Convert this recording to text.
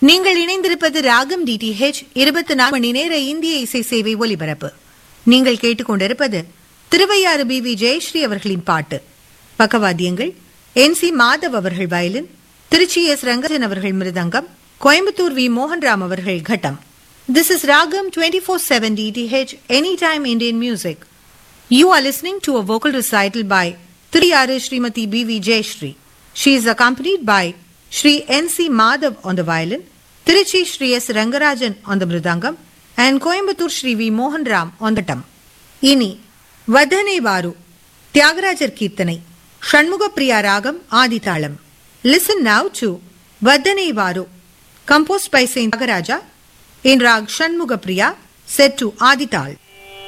நீங்கள் இணைந்திருப்பது ராகம் டிடிஹெச் இருபத்தி நாலு மணி நேர இந்திய இசை சேவை ஒலிபரப்பு நீங்கள் கேட்டுக்கொண்டிருப்பது திருவையாறு பி வி ஜெயஸ்ரீ அவர்களின் பாட்டு பக்கவாத்தியங்கள் என் சி மாதவ் அவர்கள் வயலின் திருச்சி எஸ் ரங்கஜன் அவர்கள் மிருதங்கம் கோயம்புத்தூர் வி மோகன்ராம் அவர்கள் கட்டம் this is Raagam twenty four seven DTH any time Indian music You are listening to a vocal recital by Tiriyare Srimati B.V. Jayashree. She is accompanied by Sri N.C. Madhav on the violin, Tiruchi Sri S. Rangarajan on the mridangam, and Coimbatore Sri V. Mohan Ram on the tam. இனி வதனை வாரு தியாகராஜர் கீர்த்தனை Shanmukhapriya ராகம் ஆதிதாளம் listen now to வதனை வாரு composed by saint Thyagaraja in raag Shanmukhapriya set to ஆதிதாள்